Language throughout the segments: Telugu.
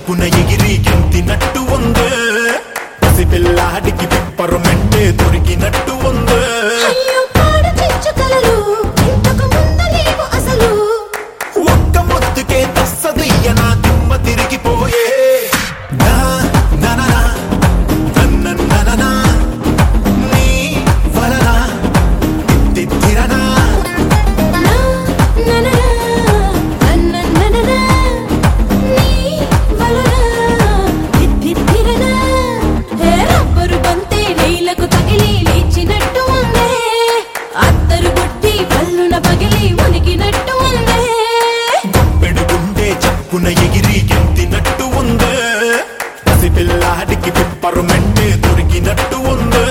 చప్పున ఎగిరి గెంతినట్టు ఉంది పసిపిల్లాడికి పిప్పరమెంటే దొరికినట్టు ఉంది అయ్యో పాడ చెంచు కలలు ఇంతకు ముందు లేవు అసలు ఒక్క ముద్దుకే తస్సదియ్య నా దిమ్మ తిరిగిపోయే నా నననా, నన్నన్నననా, నీ వలన తిత్తిరనా. నా నననా నన్ననననా నీ వలన తిత్తిరనా హే రబ్బరు బంతే రైలకు తగిలి లేచినట్టు ఉందే అత్తరు బుట్టి పల్లున పగిలి ఉనికినట్టు ఉందే పెడుగుండే చప్పున ఎగిరి గెంతినట్టు ఉంది పసిపిల్లాడికి పిప్పరమెంటే దొరికినట్టు ఉంది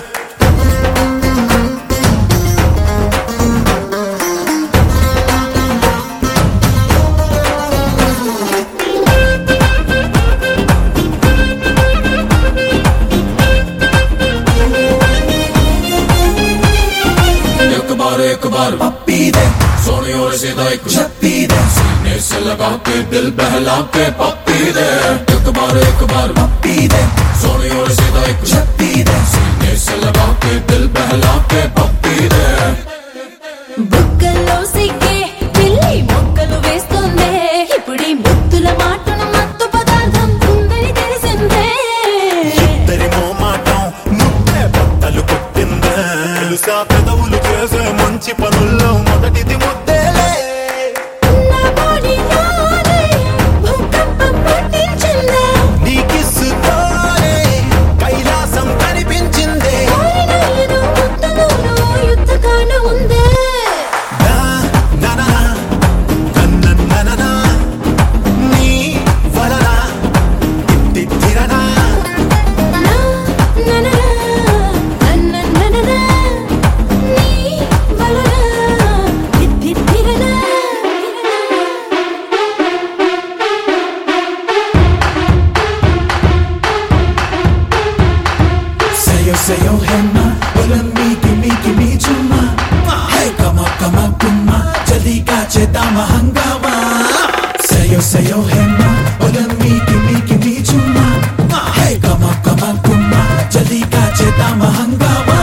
एक बार एक बार पप्पी दे सोनी और सीधा एक छप्पी दे सीने से लगा के दिल बहला के पप्पी दे एक बार एक बार पप्पी दे सोनी और सीधा एक छप्पी दे सीने से लगा के दिल बहला के पप्पी दे బుగ్గల్లో సిగ్గే పిల్లి మొక్కలు వేస్తుందే ఇప్పుడీ ముద్దుల మాటను మత్తు పదార్థం ఉందని తెలిసిందే ఇద్దరి మోమాటం ముప్పే బట్టలు కొట్టిందే తెలుసా పెదవులు చేసే మంచి పనుల్లో మొదటిది ముద్దేలే నా బాడీలోనే భూకంపం పుట్టించిందే నీకిస్సుతోనే కైలాసం కనిపించిందే కోరిన ఏదో ముద్దులోనూ యుద్ధకాండ ఉందే నా నననా, నన్నన్నననా, నీ వలన తిత్తిరనా. నా నననా నన్ననననా నీ వలన తిత్తిరనా Sayo, sayo, hema, wala mi, kimi, kimi, chuma. Hey, kama, kama, kuma, jali ka chetama hangama. Sayo, sayo, hema, wala mi, kimi, kimi, chuma. Hey, kama, kama, kuma, jali ka chetama hangama.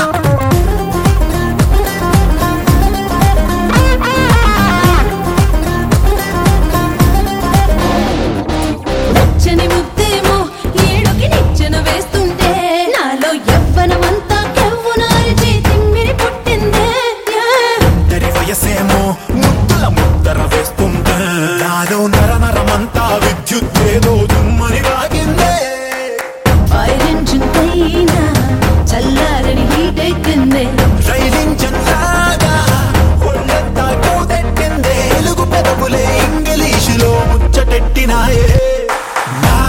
వెచ్చని ముద్దేమో ఏడుకి నిచ్చెన వేస్తుంటే నాలో యవ్వనమంతా కెవ్వున అరిచి తిమ్మిరి పుట్టిందే ఇద్దరి వయసేమో ముద్దుల ముద్దర వేస్తుంటే నాలో నర నరమంతా విద్యుత్ ఏదో దుమ్మని వాగిందే ఫైర్ ఇంజిన్ పైన చల్లారని హీట్ ఎక్కిందే రైలించల్లాగా ఒళ్ళంతా కూతెట్టిందే తెలుగు పెదవులే ఇంగ్లీషులో ముచ్చటెట్టినాయే నా